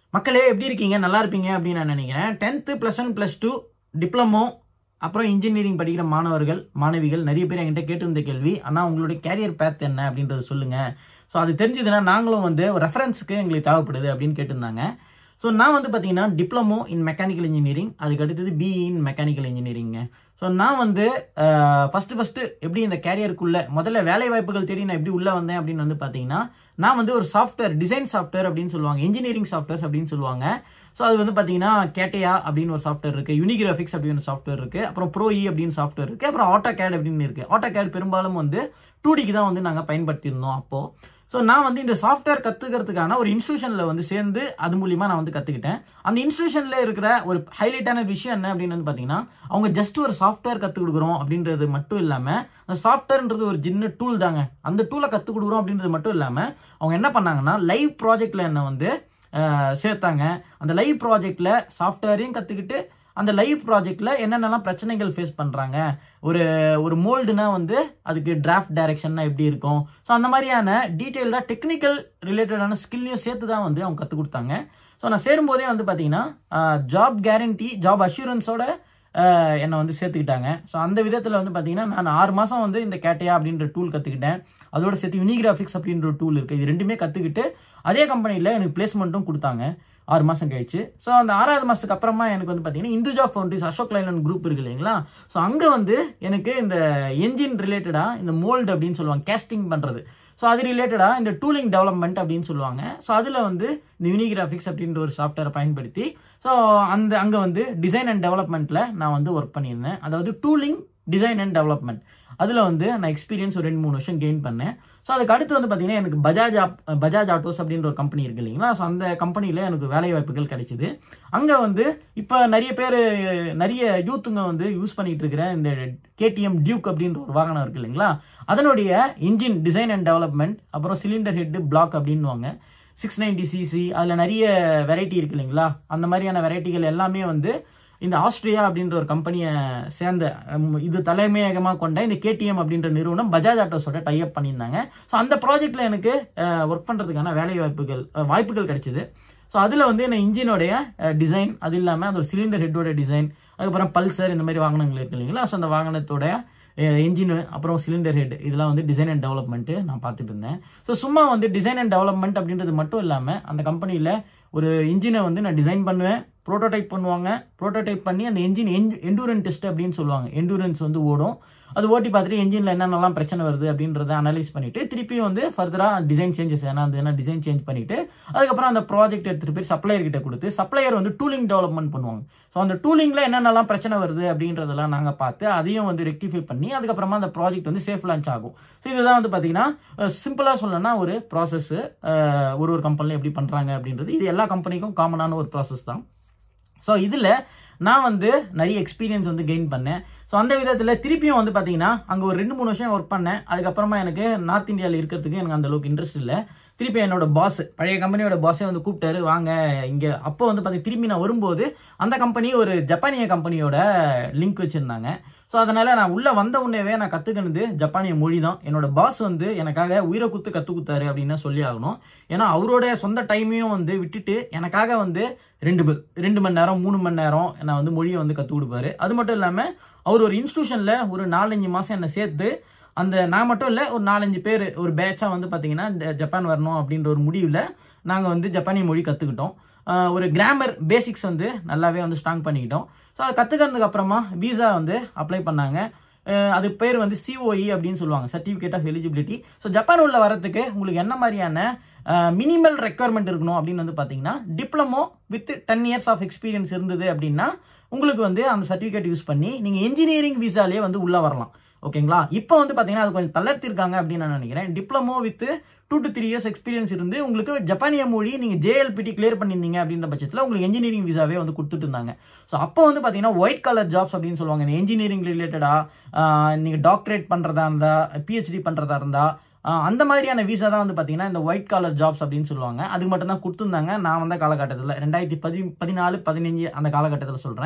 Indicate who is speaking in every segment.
Speaker 1: மக்களே எப்படி இருக்கீங்க நல்லா இருப்பீங்க அப்படின்னு நான் நினைக்கிறேன் tenth plus one plus two diploma அப்புறம் இன்ஜினியரிங் படிக்கிற மாணவர்கள் மாணவிகள் நிறைய பேர் என்கிட்ட கேட்டிருந்த கேள்வி ஆனால் உங்களுடைய கேரியர் பேத் என்ன அப்படின்றத சொல்லுங்கள் ஸோ அது தெரிஞ்சதுன்னா நாங்களும் வந்து ஒரு ரெஃபரன்ஸுக்கு எங்களுக்கு தேவைப்படுது அப்படின்னு கேட்டிருந்தாங்க ஸோ நான் வந்து பார்த்தீங்கன்னா டிப்ளமோ இன் மெக்கானிக்கல் இன்ஜினியரிங் அதுக்கு அடுத்தது BE in mechanical engineering so நான் வந்து ஃபஸ்ட்டு ஃபஸ்ட்டு எப்படி இந்த கேரியருக்குள்ளே முதல்ல வேலை வாய்ப்புகள் தேடி நான் எப்படி உள்ளே வந்தேன் அப்படின்னு வந்து பார்த்தீங்கன்னா நான் வந்து ஒரு சாஃப்ட்வேர் டிசைன் சாஃப்ட்வேர் அப்படின்னு சொல்லுவாங்க இன்ஜினியரிங் சாஃப்ட்வேர்ஸ் அப்படின்னு சொல்லுவாங்க ஸோ அது வந்து பார்த்தீங்கன்னா கேட்டையா அப்படின்னு ஒரு சாஃப்ட்வேர் இருக்குது யூனிகிராஃபிக்ஸ் அப்படின்னு ஒரு சாஃப்ட்வேர் இருக்குது அப்புறம் ப்ரோ இ அப்படின்னு சாஃப்ட்வேர் இருக்குது அப்புறம் ஆட்டோ கேட் அப்படின்னு இருக்குது ஆட்டோ கேட் பெரும்பாலும் வந்து டூ டிக்கு தான் வந்து நாங்கள் பயன்படுத்தியிருந்தோம் அப்போது ஸோ நான் வந்து இந்த சாஃப்ட்வேர் கற்றுக்கிறதுக்கான ஒரு இன்ஸ்டியூஷனில் வந்து சேர்ந்து அது மூலியமாக நான் வந்து கற்றுக்கிட்டேன் அந்த இன்ஸ்டியூஷனில் இருக்கிற ஒரு ஹைலைட்டான விஷயம் என்ன அப்படின்னு வந்து பார்த்தீங்கன்னா அவங்க ஜஸ்ட் ஒரு சாஃப்ட்வேர் கற்றுக் கொடுக்குறோம் அப்படின்றது மட்டும் இல்லாமல் அந்த சாஃப்ட்வேர்ன்றது ஒரு சின்ன டூல் தாங்க அந்த டூலை கற்றுக் கொடுக்குறோம் அப்படின்றது மட்டும் இல்லாமல் அவங்க என்ன பண்ணாங்கன்னா லைவ் ப்ராஜெக்டில் என்ன வந்து அஹ், சேர்த்தாங்க அந்த லைவ் ப்ராஜெக்டில் சாஃப்ட்வேரையும் கற்றுக்கிட்டு அந்த லைவ் ப்ராஜெக்டில் என்னென்னலாம் பிரச்சனைகள் ஃபேஸ் பண்ணுறாங்க ஒரு ஒரு மோல்டுனா வந்து அதுக்கு டிராஃப்ட் டைரக்ஷன்னா எப்படி இருக்கும் ஸோ அந்த மாதிரியான டீட்டெயில்டாக டெக்னிக்கல் ரிலேட்டடான ஸ்கில்லையும் சேர்த்து தான் வந்து அவங்க கற்றுக் கொடுத்தாங்க ஸோ நான் சேரும்போதே வந்து பார்த்தீங்கன்னா ஜாப் கேரண்டி ஜாப் அஷூரன்ஸோட என்னை வந்து சேர்த்துக்கிட்டாங்க ஸோ அந்த விதத்தில் வந்து பார்த்தீங்கன்னா நான் ஆறு மாதம் வந்து இந்த கேட்டையா அப்படின்ற டூல் கற்றுக்கிட்டேன் அதோட சேர்த்து யூனிகிராஃபிக்ஸ் அப்படின்ற ஒரு டூல் இருக்குது இது ரெண்டுமே கற்றுக்கிட்டு அதே கம்பெனியில் எனக்கு பிளேஸ்மெண்ட்டும் கொடுத்தாங்க ஆறு மாதம் கழிச்சு ஸோ அந்த ஆறாவது மாதத்துக்கு அப்புறமா எனக்கு வந்து பார்த்தீங்கன்னா Hinduja foundries Ashok Leyland group இருக்கு இல்லைங்களா ஸோ அங்கே வந்து எனக்கு இந்த என்ஜின் ரிலேட்டடாக இந்த மோல்டு அப்படின்னு சொல்லுவாங்க கேஸ்டிங் பண்ணுறது ஸோ அது ரிலேட்டடாக இந்த டூலிங் டெவலப்மெண்ட் அப்படின்னு சொல்லுவாங்க ஸோ அதில் வந்து இந்த யூனிகிராஃபிக்ஸ் அப்படின்ற ஒரு சாஃப்ட்வேரை பயன்படுத்தி ஸோ அந்த அங்கே வந்து டிசைன் அண்ட் டெவலப்மெண்ட்டில் நான் வந்து ஒர்க் பண்ணியிருந்தேன் அதாவது டூலிங் டிசைன் அண்ட் டெவலப்மெண்ட் அதில் வந்து நான் எக்ஸ்பீரியன்ஸ் ஒரு ரெண்டு மூணு வருஷம் கெயின் பண்ணேன் ஸோ அதுக்கு அடுத்து வந்து பார்த்தீங்கன்னா எனக்கு பஜாஜ் ஆப் பஜாஜ் ஆட்டோஸ் அப்படின்ற ஒரு கம்பெனி இருக்கு இல்லைங்களா ஸோ அந்த கம்பெனியில் எனக்கு வேலை வாய்ப்புகள் கிடைச்சிது அங்கே வந்து இப்போ நிறைய பேர் நிறைய யூத்துங்க வந்து யூஸ் பண்ணிட்டு இருக்கிற இந்த கேடிஎம் டியூக் அப்படின்ற ஒரு வாகனம் இருக்கு இல்லைங்களா அதனுடைய இன்ஜின் டிசைன் அண்ட் டெவலப்மெண்ட் அப்புறம் சிலிண்டர் ஹெட் பிளாக் அப்படின்வாங்க சிக்ஸ் நைன்டி சிசி அதில் நிறைய வெரைட்டி இருக்கு இல்லைங்களா அந்த மாதிரியான வெரைட்டிகள் எல்லாமே வந்து இந்த ஆஸ்ட்ரியா அப்படின்ற ஒரு கம்பெனியை சேர்ந்த உம், இது தலைமையகமாக கொண்ட இந்த கேடிஎம் அப்படின்ற நிறுவனம் பஜாஜ் ஆட்டோஸோட டைப் பண்ணியிருந்தாங்க ஸோ அந்த ப்ராஜெக்டில் எனக்கு ஒர்க் பண்ணுறதுக்கான வேலை வாய்ப்புகள் அஹ், வாய்ப்புகள் கிடைச்சிது ஸோ அதில் வந்து என்ன இன்ஜினோடைய டிசைன் அது இல்லாமல் அது ஒரு சிலிண்டர் ஹெட்டோட டிசைன் அதுக்கப்புறம் பல்சர் இந்த மாதிரி வாகனங்கள் இருக்கு இல்லைங்களா ஸோ அந்த வாகனத்தோட இன்ஜின் அப்புறம் சிலிண்டர் ஹெட் இதெல்லாம் வந்து டிசைன் அண்ட் டெவலப்மெண்ட்டு நான் பார்த்துட்டு இருந்தேன் ஸோ சும்மா வந்து டிசைன் அண்ட் டெவலப்மெண்ட் அப்படின்றது மட்டும் இல்லாமல் அந்த கம்பெனியில் ஒரு இன்ஜினை வந்து நான் டிசைன் பண்ணுவேன் ப்ரோட்டோடைப் பண்ணுவாங்க ப்ரோட்டோடைப் பண்ணி அந்த என்ஜின் எண்டூரன் டெஸ்ட் அப்படின்னு சொல்லுவாங்க எண்டூரன்ஸ் வந்து ஓடும் அது ஓட்டி பார்த்துட்டு என்ஜினில் என்னென்னலாம் பிரச்சனை வருது அப்படின்றத அனலைஸ் பண்ணிட்டு திருப்பியும் வந்து ஃபர்தராக டிசைன் சேஞ்சஸ் ஏன்னா அந்த டிசைன் சேஞ்ச் பண்ணிட்டு அதுக்கப்புறம் அந்த ப்ராஜெக்ட் எடுத்துகிட்டு போய் சப்ளையர் கிட்ட கொடுத்து சப்ளையர் வந்து டூலிங் டெவலப்மெண்ட் பண்ணுவாங்க ஸோ அந்த டூலிங்கில் என்னென்னலாம் பிரச்சனை வருது அப்படின்றதெல்லாம் நாங்கள் பார்த்து அதையும் வந்து ரெக்டிஃபை பண்ணி அதுக்கப்புறமா அந்த ப்ராஜெக்ட் வந்து சேஃப் லான்ச் ஆகும் ஸோ இதுதான் வந்து பார்த்தீங்கன்னா சிம்பிளாக சொல்லணும்னா ஒரு ப்ராசஸ் ஒரு ஒரு கம்பெனியில் எப்படி பண்ணுறாங்க அப்படின்றது இது எல்லா கம்பெனிக்கும் காமனான ஒரு ப்ராசஸ் தான் ஸோ இதில் நான் வந்து நிறைய எக்ஸ்பீரியன்ஸ் வந்து கெயின் பண்ணேன் ஸோ அந்த விதத்தில் திருப்பியும் வந்து பார்த்தீங்கன்னா அங்கே ஒரு ரெண்டு மூணு வருஷம் ஒர்க் பண்ணேன் அதுக்கப்புறமா எனக்கு நார்த் இந்தியாவில் இருக்கிறதுக்கு எனக்கு அந்த அளவுக்கு இன்ட்ரெஸ்ட் இல்லை திருப்பி என்னோட பாஸ் பழைய கம்பெனியோட பாஸே வந்து கூப்பிட்டாரு வாங்க இங்கே அப்போ வந்து பார்த்தீங்கன்னா திரும்பி நான் வரும்போது அந்த கம்பெனி ஒரு ஜப்பானிய கம்பெனியோட லிங்க் வச்சுருந்தாங்க ஸோ அதனால் நான் உள்ளே வந்த உடனேவே நான் கற்றுக்கினது ஜப்பானிய மொழி தான் என்னோட பாஸ் வந்து எனக்காக உயிரை குத்து கற்றுக் கொடுத்தாரு அப்படின்னு தான் சொல்லி ஆகணும் ஏன்னா அவரோட சொந்த டைமையும் வந்து விட்டுட்டு எனக்காக வந்து ரெண்டு ம- ரெண்டு மணி நேரம் மூணு மணி நேரம் நான் வந்து மொழியை வந்து கற்றுக் கொடுப்பாரு அது மட்டும் இல்லாமல் அவர் ஒரு இன்ஸ்டியூஷனில் ஒரு நாலஞ்சு மாதம் என்னை சேர்த்து அந்த நான் மட்டும் இல்லை ஒரு நாலஞ்சு பேர் ஒரு பேட்சாக வந்து பார்த்தீங்கன்னா இந்த ஜப்பான் வரணும் அப்படின்ற ஒரு முடிவில் நாங்கள் வந்து ஜப்பானிய மொழி கற்றுக்கிட்டோம் ஒரு கிராமர் பேசிக்ஸ் வந்து நல்லாவே வந்து ஸ்ட்ராங் பண்ணிக்கிட்டோம் ஸோ அதை கற்றுக்கிறதுக்கு அப்புறமா விசா வந்து அப்ளை பண்ணாங்க அஹ் அது பேர் வந்து சிஓஇ அப்படின்னு சொல்லுவாங்க certificate of eligibility so Japan உள்ள வரதுக்கு உங்களுக்கு என்ன மாதிரியான மினிமல் ரெக்குவயர்மெண்ட் இருக்கணும் அப்படின்னு வந்து பார்த்தீங்கன்னா diploma with ten years of experience இருந்தது அப்படின்னா உங்களுக்கு வந்து அந்த சர்டிஃபிகேட் யூஸ் பண்ணி நீங்கள் இன்ஜினியரிங் விசாலே வந்து உள்ளே வரலாம் ஓகேங்களா இப்போ வந்து பார்த்தீங்கன்னா அது கொஞ்சம் தளர்த்திருக்காங்க அப்படின்னு நான் நினைக்கிறேன் diploma with two to three years experience இருந்து உங்களுக்கு ஜப்பானிய மொழி நீங்கள் ஜேஎல்பிடி கிளியர் பண்ணியிருந்தீங்க அப்படின்ற பட்சத்தில் உங்களுக்கு இன்ஜினியரிங் விசாவே வந்து கொடுத்துட்டு இருந்தாங்க ஸோ அப்போ வந்து பார்த்தீங்கன்னா ஒயிட் கலர் ஜாப்ஸ் அப்படின்னு சொல்லுவாங்க இந்த இன்ஜினியரிங் ரிலேட்டடாக நீங்கள் டாக்டரேட் பண்ணுறதா இருந்தால் பிஹெச்டி பண்ணுறதா இருந்தால் ஆஹ் அந்த மாதிரியான விசா தான் வந்து பார்த்தீங்கன்னா இந்த ஒயிட் காலர் ஜாப்ஸ் அப்படின்னு சொல்லுவாங்க அதுக்கு மட்டும் தான் கொடுத்துருந்தாங்க நான் வந்த காலகட்டத்தில் ரெண்டாயிரத்தி பதி பதினாலு பதினஞ்சு அந்த காலகட்டத்தில் சொல்கிறேன்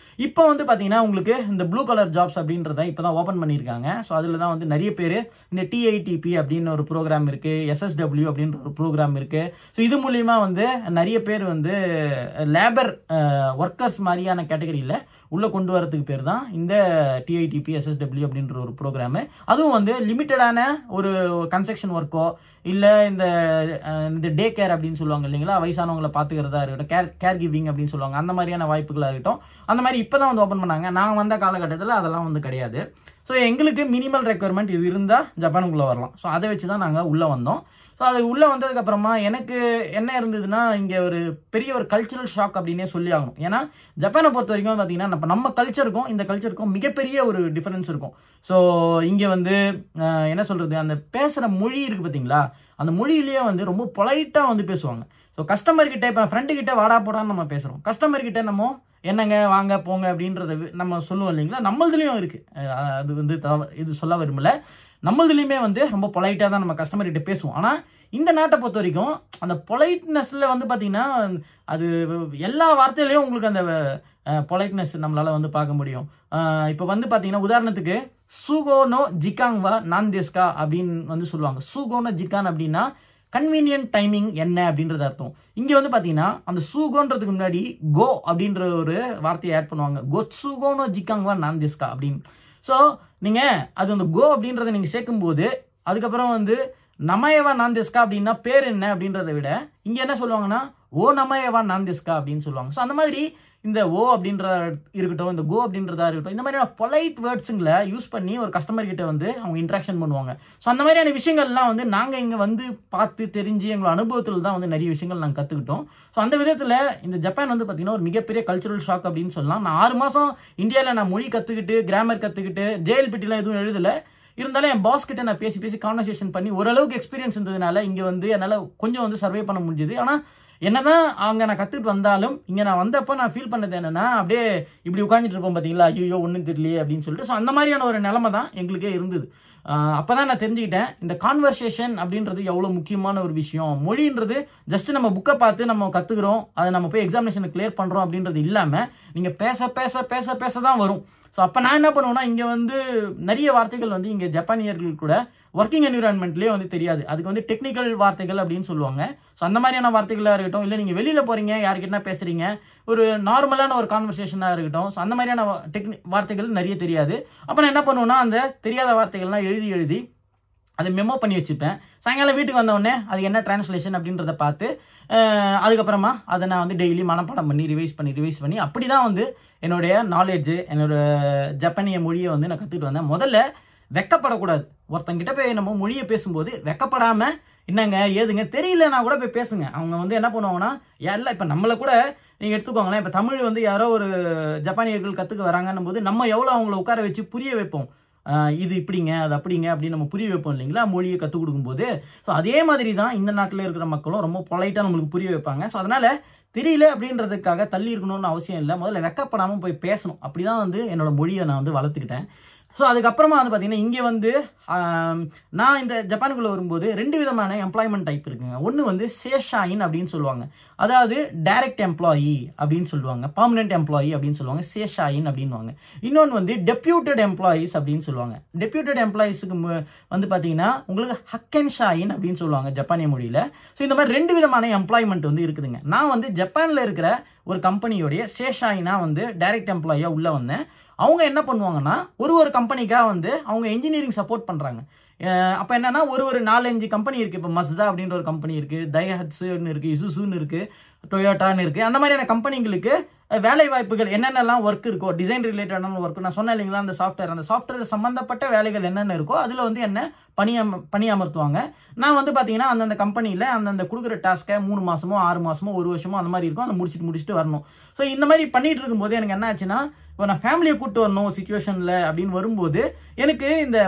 Speaker 1: இப்போ வந்து பார்த்தீங்கன்னா உங்களுக்கு இந்த ப்ளூ கலர் ஜாப்ஸ் அப்படின்றத இப்போ தான் ஓப்பன் பண்ணியிருக்காங்க ஸோ அதில் தான் வந்து நிறைய பேர் இந்த டிஐடிபி அப்படின்னு ஒரு ப்ரோக்ராம் இருக்குது எஸ்எஸ்டபிள்யூ அப்படின்ற ஒரு ப்ரோக்ராம் இருக்குது ஸோ இது மூலியமா வந்து நிறைய பேர் வந்து லேபர் ஒர்க்கர்ஸ் மாதிரியான கேட்டகரியில் உள்ளே கொண்டு வரதுக்கு பேர் தான் இந்த டிஐடிபி எஸ்எஸ்டபிள்யூ அப்படின்ற ஒரு ப்ரோக்ராமு அதுவும் வந்து லிமிட்டடான ஒரு கன்ஸ்ட்ரக்ஷன் ஒர்க்கோ இல்லை இந்த அஹ், இந்த டே கேர் அப்படின்னு சொல்லுவாங்க இல்லைங்களா வயசானவங்களை பார்த்துக்கிறதா இருக்கட்டும் கேர் கேர் கிவிங் அப்படின்னு சொல்லுவாங்க அந்த மாதிரியான வாய்ப்புகளாக இருக்கட்டும் அந்த மாதிரி இப்போ தான் வந்து ஓப்பன் பண்ணாங்க நான் வந்த காலகட்டத்தில் அதெல்லாம் வந்து கிடையாது ஸோ எங்களுக்கு மினிமல் ரெக்குயர்மெண்ட் இது இருந்தால் ஜப்பானுக்குள்ளே வரலாம் ஸோ அதை வச்சு தான் நாங்கள் உள்ளே வந்தோம் ஸோ அது உள்ளே வந்ததுக்கப்புறமா எனக்கு என்ன இருந்ததுன்னா இங்கே ஒரு பெரிய ஒரு கல்ச்சுரல் ஷாக் அப்படின்னே சொல்லி ஆகணும் ஏன்னா ஜப்பானை பொறுத்த வரைக்கும் பார்த்தீங்கன்னா நம்ம நம்ம கல்ச்சருக்கும் இந்த கல்ச்சருக்கும் மிகப்பெரிய ஒரு டிஃபரன்ஸ் இருக்கும் ஸோ இங்கே வந்து அஹ், என்ன சொல்கிறது அந்த பேசுகிற மொழி இருக்குது பார்த்தீங்களா அந்த மொழியிலேயே வந்து ரொம்ப பொலைட்டாக வந்து பேசுவாங்க ஸோ கஸ்டமர் கிட்ட இப்போ ஃப்ரெண்டு கிட்ட வாடா போடான்னு நம்ம பேசுகிறோம் கஸ்டமர் கிட்ட நம்ம என்னங்க வாங்க போங்க அப்படின்றத வி- நம்ம சொல்லுவோம் இல்லைங்களா நம்மளதுலேயும் இருக்குது அது வந்து தவ- இது சொல்ல விரும்பல நம்மளதுலையுமே வந்து ரொம்ப பொலைட்டாக தான் நம்ம கஸ்டமர் கிட்ட பேசுவோம் ஆனால் இந்த நாட்டை பொறுத்த வரைக்கும் அந்த பொலைட்னஸில் வந்து பார்த்தீங்கன்னா அது எல்லா வார்த்தையிலையும் உங்களுக்கு அந்த பொலைட்னஸ் நம்மளால வந்து பார்க்க முடியும் இப்போ வந்து பார்த்தீங்கன்னா உதாரணத்துக்கு சுகோனோ ஜிகாங்வா நான்தேஸ்கா அப்படின்னு வந்து சொல்லுவாங்க சுகோனோ ஜிகான் அப்படின்னா கன்வீனியன்ட் டைமிங் என்ன அப்படின்றது அர்த்தம் இங்கே வந்து பார்த்தீங்கன்னா அந்த சூகோன்றதுக்கு முன்னாடி கோ அப்படின்ற ஒரு வார்த்தையை ஆட் பண்ணுவாங்க கோ சுகோனோ ஜிகாங்வா நான்தேஸ்கா அப்படின்னு ஸோ நீங்கள் அது அந்த கோ அப்படின்றத நீங்கள் சேர்க்கும்போது அதுக்கப்புறம் வந்து நமயவா நான்தெஸ்கா அப்படின்னா பேர் என்ன அப்படின்றத விட இங்கே என்ன சொல்லுவாங்கன்னா ஓ நமயவா நான்தெஸ்கா அப்படின்னு சொல்லுவாங்க ஸோ அந்த மாதிரி இந்த ஓ அப்படின்ற இருக்கட்டும் இந்த கோ அப்படின்றதா இருக்கட்டும் இந்த மாதிரியான பொலைட் வேர்ட்ஸுங்களை யூஸ் பண்ணி ஒரு கஸ்டமர் கிட்ட வந்து அவங்க இன்ட்ராக்ஷன் பண்ணுவாங்க ஸோ அந்த மாதிரியான விஷயங்கள்லாம் வந்து நாங்கள் இங்கே வந்து பார்த்து தெரிஞ்சு எங்களோட அனுபவத்தில் தான் வந்து நிறைய விஷயங்கள் நாங்கள் கற்றுக்கிட்டோம் ஸோ அந்த விதத்தில் இந்த ஜப்பான் வந்து பார்த்தீங்கன்னா ஒரு மிகப்பெரிய கல்ச்சுரல் ஷாக் அப்படின்னு சொல்லலாம் நான் ஆறு மாதம் இந்தியாவில் நான் மொழி கற்றுக்கிட்டு கிராமர் கற்றுக்கிட்டு ஜேஎல்பிட்டிலாம் எதுவும் எழுதலை இருந்தாலும் என் பாஸ் கிட்ட நான் பேசி பேசி கான்வர்சேஷன் பண்ணி ஓரளவுக்கு எக்ஸ்பீரியன்ஸ் இருந்ததுனால இங்கே வந்து என்னால் கொஞ்சம் வந்து சர்வே பண்ண முடிஞ்சுது ஆனால் என்னதான் அங்கே நான் கற்றுக்கிட்டு வந்தாலும் இங்கே நான் வந்தப்போ நான் ஃபீல் பண்ணது என்னன்னா அப்படியே இப்படி உட்காந்துட்டு இருப்போம் பார்த்தீங்களா ஐயோ ஒன்றும் தெரியலையே அப்படின்னு சொல்லிட்டு ஸோ அந்த மாதிரியான ஒரு நிலைமை தான் எங்களுக்கே இருந்தது அப்போ தான் நான் தெரிஞ்சுக்கிட்டேன் இந்த கான்வர்சேஷன் அப்படின்றது எவ்வளோ முக்கியமான ஒரு விஷயம் மொழின்றது ஜஸ்ட் நம்ம புக்கை பார்த்து நம்ம கற்றுக்குறோம் அதை நம்ம போய் எக்ஸாமினேஷனை கிளியர் பண்ணுறோம் அப்படின்றது இல்லாமல் நீங்கள் பேச பேச பேச பேச தான் வரும் ஸோ அப்போ நான் என்ன பண்ணுவேன்னா இங்கே வந்து நிறைய வார்த்தைகள் வந்து இங்கே ஜப்பானியர்கள் கூட ஒர்க்கிங் என்விரான்மெண்ட்லேயே வந்து தெரியாது அதுக்கு வந்து டெக்னிக்கல் வார்த்தைகள் அப்படின்னு சொல்லுவாங்க ஸோ அந்த மாதிரியான வார்த்தைகளாக இருக்கட்டும் இல்லை நீங்கள் வெளியில் போகிறீங்க யாருக்கிட்ட பேசுகிறீங்க ஒரு நார்மலான ஒரு கான்வர்சேஷனாக இருக்கட்டும் ஸோ அந்த மாதிரியான டெக்னி வார்த்தைகள் நிறைய தெரியாது அப்போ நான் என்ன பண்ணுவேன்னா அந்த தெரியாத வார்த்தைகள்லாம் எழுதி எழுதி அதை மெமோ பண்ணி வச்சுப்பேன் சாயங்காலம் வீட்டுக்கு வந்த உடனே அது என்ன டிரான்ஸ்லேஷன் அப்படின்றத பார்த்து அஹ், அதுக்கப்புறமா அதை நான் வந்து டெய்லி மனப்பாடம் பண்ணி ரிவைஸ் பண்ணி ரிவைஸ் பண்ணி அப்படி தான் வந்து என்னுடைய நாலேஜ் என்னோட ஜப்பானிய மொழியை வந்து நான் கற்றுக்கிட்டு வந்தேன் முதல்ல வெக்கப்படக்கூடாது ஒருத்தங்கிட்ட போய் நம்ம மொழியை பேசும்போது வெக்கப்படாமல் என்னங்க ஏதுங்க தெரியலனா கூட போய் பேசுங்க அவங்க வந்து என்ன பண்ணுவாங்கன்னா எல்லாம் இப்போ நம்மளை கூட நீங்கள் எடுத்துக்கோங்களேன் இப்போ தமிழ் வந்து யாரோ ஒரு ஜப்பானியர்கள் கற்றுக்க வராங்கன்னும் போது நம்ம எவ்வளோ அவங்கள உட்கார வச்சு புரிய வைப்போம் ஆஹ் இது இப்படிங்க அது அப்படிங்க அப்படின்னு நம்ம புரிய வைப்போம் இல்லைங்களா மொழியை கற்றுக் கொடுக்கும்போது ஸோ அதே மாதிரி தான் இந்த நாட்டில் இருக்கிற மக்களும் ரொம்ப பொலைட்டாக நம்மளுக்கு புரிய வைப்பாங்க ஸோ அதனால் தெரியல அப்படின்றதுக்காக தள்ளி இருக்கணும்னு அவசியம் இல்லை முதல்ல வெக்கப்படாமல் போய் பேசணும் அப்படி தான் வந்து என்னோட மொழியை நான் வந்து வளர்த்துக்கிட்டேன் ஸோ அதுக்கப்புறமா வந்து பார்த்தீங்கன்னா இங்கே வந்து ஆம், நான் இந்த ஜப்பானுக்குள்ளே வரும்போது ரெண்டு விதமான எம்ப்ளாய்மெண்ட் டைப் இருக்குங்க ஒன்று வந்து சேஷாயின் அப்படின்னு சொல்லுவாங்க அதாவது டைரக்ட் எம்ப்ளாயி அப்படின்னு சொல்லுவாங்க பர்மனெண்ட் எம்ப்ளாயி அப்படின்னு சொல்லுவாங்க சேஷாயின் அப்படின்வாங்க இன்னொன்று வந்து டெப்யூட்டட் எம்ப்ளாயீஸ் அப்படின்னு சொல்லுவாங்க டெப்யூட்டட் எம்ப்ளாயீஸுக்கு வந்து பார்த்தீங்கன்னா உங்களுக்கு ஹக்கன் ஷாயின் அப்படின்னு சொல்லுவாங்க ஜப்பானிய மொழியில் ஸோ இந்த மாதிரி ரெண்டு விதமான எம்ப்ளாய்மெண்ட் வந்து இருக்குதுங்க நான் வந்து ஜப்பானில் இருக்கிற ஒரு கம்பெனியோடைய சேஷாயினா வந்து டைரக்ட் எம்ப்ளாயியாக உள்ளே வந்தேன் அவங்க என்ன பண்ணுவாங்கன்னா ஒரு ஒரு கம்பெனிக்காக வந்து அவங்க இன்ஜினியரிங் சப்போர்ட் பண்ணுறாங்க அப்போ என்னன்னா ஒரு ஒரு நாலஞ்சு கம்பெனி இருக்குது இப்போ மஸ்தா அப்படின்ற ஒரு கம்பெனி இருக்குது டைஹட்ஸுன்னு இருக்குது இசுசுன்னு இருக்குது டொயோட்டான்னு இருக்குது அந்த மாதிரியான கம்பெனிங்களுக்கு அஹ், வேலை வாய்ப்புகள் என்னென்னலாம் ஒர்க் இருக்கோ டிசைன் ரிலேட்டடான ஒர்க் நான் சொன்னேன் இல்லைங்களா அந்த சாஃப்ட்வேர் அந்த சாஃப்ட்வேர் சம்மந்தப்பட்ட வேலைகள் என்னென்ன இருக்கோ அதில் வந்து என்ன பணியம் பணியமர்த்துவாங்க நான் வந்து பார்த்தீங்கன்னா அந்தந்த கம்பெனியில் அந்தந்த கொடுக்குற டாஸ்க்கை மூணு மாசமோ ஆறு மாசமோ ஒரு வருஷமோ அந்த மாதிரி இருக்கும் அதை முடிச்சுட்டு முடிச்சுட்டு வரணும் ஸோ இந்த மாதிரி பண்ணிட்டு இருக்கும்போது எனக்கு என்ன ஆச்சுன்னா இப்போ நான் ஃபேமிலியை கூட்டு வரணும் சுச்சுவேஷனில் அப்படின்னு வரும்போது எனக்கு இந்த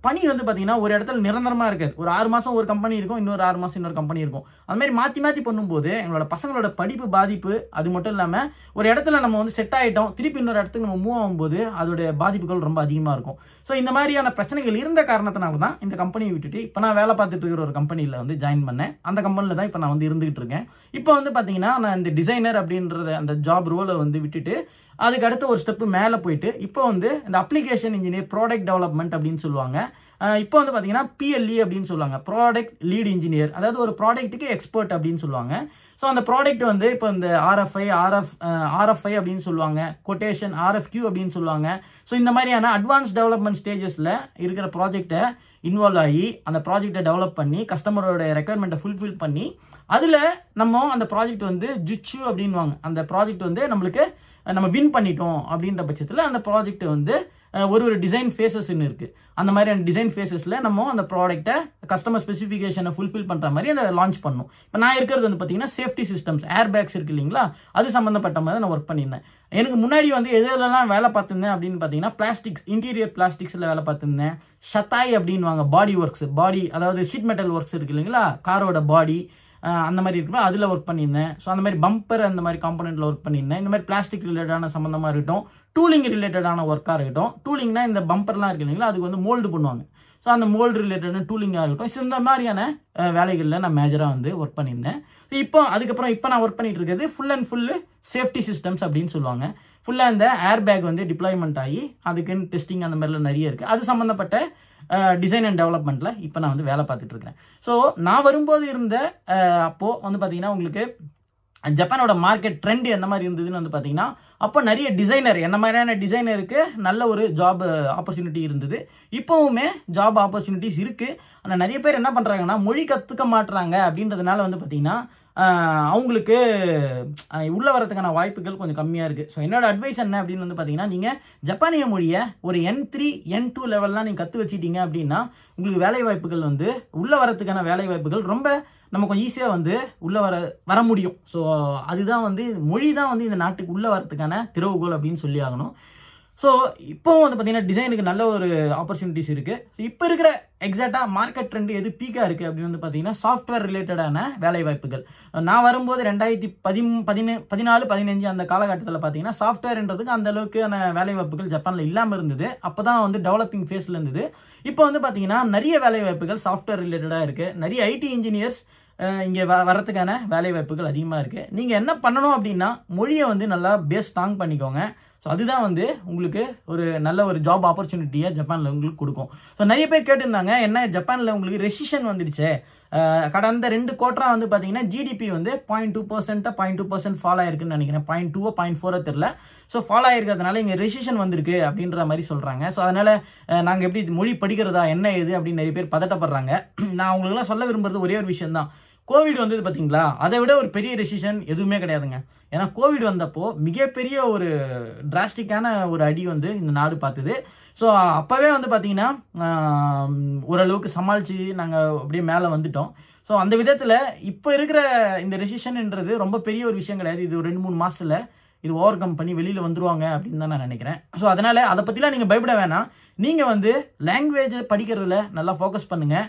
Speaker 1: பணி வந்து பார்த்தீங்கன்னா ஒரு இடத்துல நிரந்தரமாக இருக்காது ஒரு ஆறு மாதம் ஒரு கம்பெனி இருக்கும் இன்னொரு ஆறு மாதம் இன்னொரு கம்பெனி இருக்கும் அந்த மாதிரி மாற்றி மாற்றி பண்ணும்போது எங்களோட பசங்களோட படிப்பு பாதிப்பு அது மட்டும் இல்லாமல் ஒரு இடத்துல நம்ம வந்து செட் ஆகிட்டோம் திருப்பி இன்னொரு இடத்துக்கு நம்ம மூவ் ஆகும்போது அதோடைய பாதிப்புகள் ரொம்ப அதிகமாக இருக்கும் ஸோ இந்த மாதிரியான பிரச்சனைகள் இருந்த காரணத்தினால தான் இந்த கம்பெனியை விட்டுட்டு இப்போ நான் வேலை பார்த்துட்டு இருக்கிற ஒரு கம்பெனியில் வந்து ஜாயின் பண்ணேன் அந்த கம்பெனியில் தான் இப்போ நான் வந்து இருந்துகிட்டு இருக்கேன் இப்போ வந்து பார்த்தீங்கன்னா நான் இந்த டிசைனர் அப்படின்றத அந்த ஜாப் ரோலை வந்து விட்டுட்டு அதுக்கு அடுத்து ஒரு ஸ்டெப்பு மேலே போயிட்டு இப்போ வந்து இந்த அப்ளிகேஷன் இன்ஜினியர் ப்ராடக்ட் டெவலப்மெண்ட் அப்படின்னு சொல்லுவாங்க அஹ் இப்போ வந்து பார்த்தீங்கன்னா பிஎல்இ அப்படின்னு சொல்லுவாங்க ப்ராடக்ட் லீட் இன்ஜினியர் அதாவது ஒரு ப்ராடக்ட்டுக்கு எக்ஸ்பர்ட் அப்படின்னு சொல்லுவாங்க ஸோ அந்த ப்ராடக்ட் வந்து இப்போ இந்த ஆர்எஃப்ஐ ஆர்எஃப் ஆர்எஃப்ஐ அப்படின்னு சொல்லுவாங்க கொட்டேஷன் ஆர்எஃப்கியூ அப்படின்னு சொல்லுவாங்க ஸோ இந்த மாதிரியான அட்வான்ஸ் டெவலப்மெண்ட் ஸ்டேஜஸில் இருக்கிற ப்ராஜெக்டை இன்வால்வ் ஆகி அந்த ப்ராஜெக்டை டெவலப் பண்ணி கஸ்டமரோட ரெக்குயர்மெண்ட்டை ஃபுல்ஃபில் பண்ணி அதில் நம்ம அந்த ப்ராஜெக்ட் வந்து ஜிச்சு அப்படின்வாங்க அந்த ப்ராஜெக்ட் வந்து நம்மளுக்கு அஹ், நம்ம வின் பண்ணிட்டோம் அப்படின்ற பட்சத்தில் அந்த ப்ராஜெக்ட் வந்து அஹ், ஒரு ஒரு டிசைன் ஃபேஸஸ்ன்னு இருக்குது அந்த மாதிரியான டிசைன் ஃபேஸஸில் நம்ம அந்த ப்ராடக்ட்டை கஸ்டமர் ஸ்பெசிஃபிகேஷனை ஃபுல்ஃபில் பண்ணுற மாதிரி அதை லான்ச் பண்ணணும் இப்போ நான் இருக்கிறது வந்து பார்த்தீங்கன்னா சேஃப்டி சிஸ்டம்ஸ் ஏர் பேக்ஸ் இருக்கு இல்லைங்களா அது சம்மந்தப்பட்ட மாதிரி நான் ஒர்க் பண்ணியிருந்தேன் எனக்கு முன்னாடி வந்து எதுலலாம் வேலை பார்த்துருந்தேன் அப்படின்னு பார்த்தீங்கன்னா பிளாஸ்டிக்ஸ் இன்டீரியர் பிளாஸ்டிக்ஸில் வேலை பார்த்துருந்தேன் ஷத்தாய் அப்படின்வாங்க பாடி ஒர்க்ஸ் பாடி அதாவது ஷீட் மெட்டல் ஒர்க்ஸ் இருக்கு இல்லைங்களா காரோட பாடி அந்த மாதிரி இருக்குல்ல அதில் ஒர்க் பண்ணியிருந்தேன் ஸோ அந்த மாதிரி பம்பர் அந்த மாதிரி காம்பனெண்ட்டில் ஒர்க் பண்ணியிருந்தேன் இந்த மாதிரி பிளாஸ்டிக் ரிலேட்டடான சம்மந்தமாக இருக்கட்டும் டூலிங் ரிலேட்டடான ஒர்க்காக இருக்கட்டும் டூலிங்னா இந்த பம்பர்லாம் இருக்கு இல்லைங்களா அதுக்கு வந்து மோல்டு பண்ணுவாங்க ஸோ அந்த மோல்டு ரிலேட்டடான டூலிங்காக இருக்கட்டும் ஸோ இந்த மாதிரியான அஹ், வேலைகளில் நான் மேஜராக வந்து ஒர்க் பண்ணியிருந்தேன் ஸோ இப்போ அதுக்கப்புறம் இப்போ நான் ஒர்க் பண்ணிட்டு இருக்கிறது full and full safety systems அப்படின்னு சொல்லுவாங்க ஃபுல்லாக இந்த ஏர் பேக் வந்து டிப்ளாய்மெண்ட் ஆகி அதுக்குன்னு டெஸ்டிங் அந்த மாதிரிலாம் நிறைய இருக்குது அது சம்மந்தப்பட்ட டிசைன் அண்ட் டெவலப்மெண்ட்டில் இப்போ நான் வந்து வேலை பார்த்துட்டு இருக்கிறேன் ஸோ நான் வரும்போது இருந்த அஹ், அப்போ வந்து பார்த்தீங்கன்னா உங்களுக்கு ஜப்பானோட மார்க்கெட் ட்ரெண்ட் எந்த மாதிரி இருந்ததுன்னு வந்து பார்த்தீங்கன்னா அப்போ நிறைய டிசைனர் என்ன மாதிரியான டிசைனருக்கு நல்ல ஒரு ஜாப் ஆப்பர்ச்சுனிட்டி இருந்தது இப்போவுமே ஜாப் ஆப்பர்ச்சுனிட்டிஸ் இருக்குது ஆனால் நிறைய பேர் என்ன பண்ணுறாங்கன்னா மொழி கற்றுக்க மாட்டுறாங்க அப்படின்றதுனால வந்து பார்த்தீங்கன்னா ஆஹ், அவங்களுக்கு ஆஹ், உள்ள வரதுக்கான வாய்ப்புகள் கொஞ்சம் கம்மியாக இருக்குது ஸோ என்னோட அட்வைஸ் என்ன அப்படின்னு வந்து பார்த்தீங்கன்னா நீங்கள் ஜப்பானிய மொழியை ஒரு என் த்ரீ என் டூ லெவல்லாம் நீங்கள் கற்று வச்சிட்டீங்க அப்படின்னா உங்களுக்கு வேலை வாய்ப்புகள் வந்து உள்ள வரதுக்கான வேலை வாய்ப்புகள் ரொம்ப நம்ம கொஞ்சம் ஈஸியாக வந்து உள்ளே வர வர முடியும் ஸோ அதுதான் வந்து மொழி தான் வந்து இந்த நாட்டுக்கு உள்ளே வரதுக்கான திறவுகோல் அப்படின்னு சொல்லி ஆகணும் ஸோ இப்போவும் வந்து பார்த்தீங்கன்னா டிசைனுக்கு நல்ல ஒரு ஆப்பர்ச்சுனிட்டிஸ் இருக்குது ஸோ இப்போ இருக்கிற எக்ஸாக்டாக மார்க்கெட் ட்ரெண்ட் எது பீக்காக இருக்குது அப்படின்னு வந்து பார்த்தீங்கன்னா சாஃப்ட்வேர் ரிலேட்டடான வேலை வாய்ப்புகள் நான் வரும்போது ரெண்டாயிரத்தி பதி பதினே பதினாலு பதினஞ்சு அந்த காலகட்டத்தில் பார்த்தீங்கன்னா சாஃப்ட்வேர்ன்றதுக்கு அந்த அளவுக்கான வேலை வாய்ப்புகள் ஜப்பானில் இல்லாமல் இருந்தது அப்போ தான் வந்து டெவலப்பிங் ஃபேஸில் இருந்தது இப்போ வந்து பார்த்தீங்கன்னா நிறைய வேலை வாய்ப்புகள் சாஃப்ட்வேர் ரிலேட்டடாக இருக்குது நிறைய ஐடி இன்ஜினியர்ஸ் இங்கே வ வரத்துக்கான வேலை வாய்ப்புகள் அதிகமாக இருக்குது நீங்கள் என்ன பண்ணணும் அப்படின்னா மொழியை வந்து நல்லா பேஸ் ஸ்ட்ராங் பண்ணிக்கோங்க ஸோ அதுதான் வந்து உங்களுக்கு ஒரு நல்ல ஒரு ஜாப் ஆப்பர்ச்சுனிட்டியை ஜப்பானில் உங்களுக்கு கொடுக்கும் ஸோ நிறைய பேர் கேட்டிருந்தாங்க என்ன ஜப்பானில் உங்களுக்கு ரெசிஷன் வந்துடுச்சே அஹ் கடந்த ரெண்டு கோட்டரா வந்து பார்த்தீங்கன்னா ஜிடிபி வந்து பாயிண்ட் டூ பர்சன்ட்டாக பாயிண்ட் டூ பர்சன்ட் ஃபால் ஆயிருக்குன்னு நினைக்கிறேன் பாயிண்ட் டூவோ பாயிண்ட் ஃபோரோ தெரில ஸோ ஃபால் ஆயிருக்கிறதுனால இங்கே ரெசிஷன் வந்திருக்கு அப்படின்ற மாதிரி சொல்கிறாங்க ஸோ அதனால் நாங்கள் எப்படி மொழி படிக்கிறதா என்ன ஏது அப்படின்னு நிறைய பேர் பதட்டப்படுறாங்க நான் உங்களுக்குலாம் சொல்ல விரும்புறது ஒரே ஒரு விஷயம் தான் கோவிட் வந்தது பார்த்தீங்களா அதை விட ஒரு பெரிய ரெசிஷன் எதுவுமே கிடையாதுங்க ஏன்னா கோவிட் வந்தப்போ மிகப்பெரிய ஒரு டிராஸ்டிக்கான ஒரு அடி வந்து இந்த நாடு பார்த்தது ஸோ அப்போவே வந்து பார்த்தீங்கன்னா ஆம், ஓரளவுக்கு சமாளித்து நாங்கள் அப்படியே மேலே வந்துட்டோம் ஸோ அந்த விதத்தில் இப்போ இருக்கிற இந்த ரெசிஷன்ன்றது ரொம்ப பெரிய ஒரு விஷயம் கிடையாது இது ஒரு ரெண்டு மூணு மாசத்துல இது ஓவர் கம் பண்ணி வெளியில் வந்துருவாங்க அப்படின்னு தான் நான் நினைக்கிறேன் ஸோ அதனால் அதை பற்றிலாம் நீங்கள் பயப்பட வேணாம் நீங்கள் வந்து லாங்குவேஜ் படிக்கிறதுல நல்லா ஃபோக்கஸ் பண்ணுங்கள்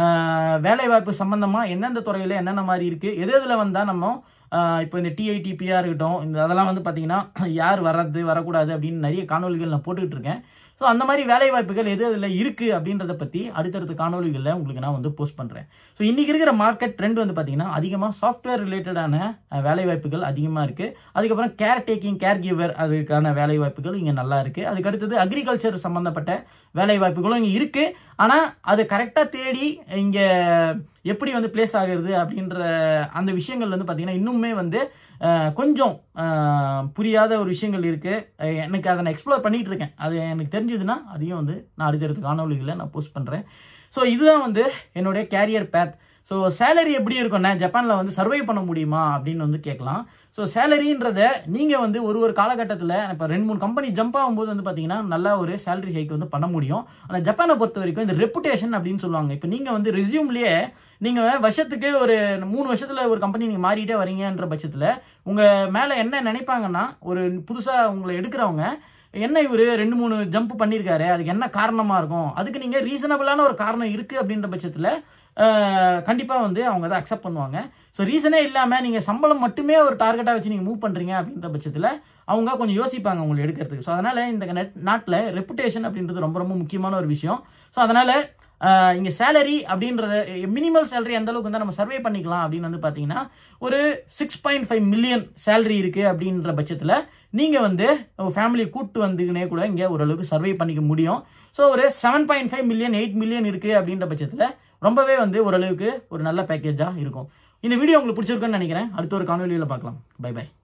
Speaker 1: வேலை வாய்ப்பு சம்மந்தமாக எந்தெந்த துறையில் என்னென்ன மாதிரி இருக்குது எது எதில் வந்தால் நம்ம ஆஹ் இப்போ இந்த டிஐடிபியாக இருக்கட்டும் இந்த அதெல்லாம் வந்து பார்த்தீங்கன்னா யார் வர்றது வரக்கூடாது அப்படின்னு நிறைய காணொலிகள் நான் போட்டுக்கிட்டு இருக்கேன் ஸோ அந்த மாதிரி வேலை வாய்ப்புகள் எது அதில் இருக்குது அப்படின்றத பற்றி அடுத்தடுத்த காணொலிகளில் உங்களுக்கு நான் வந்து போஸ்ட் பண்ணுறேன் ஸோ இன்றைக்கி இருக்கிற மார்க்கெட் ட்ரெண்ட் வந்து பார்த்தீங்கன்னா அதிகமாக சாஃப்ட்வேர் ரிலேட்டடான வேலை வாய்ப்புகள் அதிகமாக இருக்குது அதுக்கப்புறம் கேர் டேக்கிங் கேர் கிவர் அதுக்கான வேலை வாய்ப்புகள் இங்கே நல்லா இருக்குது அதுக்கு அடுத்தது அக்ரிகல்ச்சர் சம்மந்தப்பட்ட வேலை வாய்ப்புகளும் இங்கே இருக்குது ஆனால் அது கரெக்டாக தேடி இங்கே எப்படி வந்து பிளேஸ் ஆகுறது அப்படின்ற அந்த விஷயங்கள் வந்து பார்த்தீங்கன்னா இன்னுமே வந்து அஹ், கொஞ்சம் அஹ், புரியாத ஒரு விஷயங்கள் இருக்குது எனக்கு அதை நான் எக்ஸ்ப்ளோர் பண்ணிகிட்டு இருக்கேன் அது எனக்கு தெரிஞ்சதுன்னா அதையும் வந்து நான் அடுத்தடுத்த காணொலிகளில் நான் போஸ்ட் பண்ணுறேன் ஸோ இதுதான் வந்து என்னுடைய கேரியர் பேத் ஸோ சேலரி எப்படி இருக்கும்னா ஜப்பானில் வந்து சர்வை பண்ண முடியுமா அப்படின்னு வந்து கேட்கலாம் ஸோ சேலரின்றத நீங்கள் வந்து ஒரு ஒரு காலகட்டத்தில் இப்போ ரெண்டு மூணு கம்பெனி ஜம்ப் ஆகும்போது வந்து பார்த்தீங்கன்னா நல்லா ஒரு சேலரி ஹைக் வந்து பண்ண முடியும் ஆனால் ஜப்பானை பொறுத்த வரைக்கும் இந்த ரெப்புடேஷன் அப்படின்னு சொல்லுவாங்க இப்போ நீங்கள் வந்து ரெசியூம்லேயே நீங்கள் வருஷத்துக்கு ஒரு மூணு வருஷத்தில் ஒரு கம்பெனி நீங்கள் மாறிட்டே வரீங்கன்ற பட்சத்தில் உங்கள் மேலே என்ன நினைப்பாங்கன்னா ஒரு புதுசாக உங்களை எடுக்கிறவங்க என்ன இவர் ரெண்டு மூணு ஜம்ப் பண்ணியிருக்காரு அதுக்கு என்ன காரணமாக இருக்கும் அதுக்கு நீங்கள் ரீசனபிளான ஒரு காரணம் இருக்குது அப்படின்ற பட்சத்தில் கண்டிப்பாக வந்து அவங்க அதை அக்செப்ட் பண்ணுவாங்க ஸோ ரீசனே இல்லாமல் நீங்கள் சம்பளம் மட்டுமே ஒரு டார்கெட்டாக வச்சு நீங்கள் மூவ் பண்ணுறீங்க அப்படின்ற பட்சத்தில் அவங்க கொஞ்சம் யோசிப்பாங்க உங்களை எடுக்கிறதுக்கு ஸோ அதனால் இந்த நெட் நாட்டில் ரெப்புடேஷன் அப்படின்றது ரொம்ப ரொம்ப முக்கியமான ஒரு விஷயம் ஸோ அதனால் இங்கே சேலரி அப்படின்றத மினிமல் சேலரி எந்த அளவுக்கு வந்து நம்ம சர்வே பண்ணிக்கலாம் அப்படின்னு வந்து பார்த்தீங்கன்னா ஒரு six point five million salary இருக்குது அப்படின்ற பட்சத்தில் நீங்கள் வந்து ஃபேமிலியை கூட்டு வந்துக்கினே கூட இங்கே ஓரளவுக்கு சர்வே பண்ணிக்க முடியும் ஸோ ஒரு seven point five million eight million இருக்குது அப்படின்ற பட்சத்தில் ரொம்பவே வந்து ஓரளவுக்கு ஒரு நல்ல பேக்கேஜாக இருக்கும் இந்த வீடியோ உங்களுக்கு பிடிச்சிருக்குன்னு நினைக்கிறேன் அடுத்த ஒரு காணொலியில் பார்க்கலாம் பை பை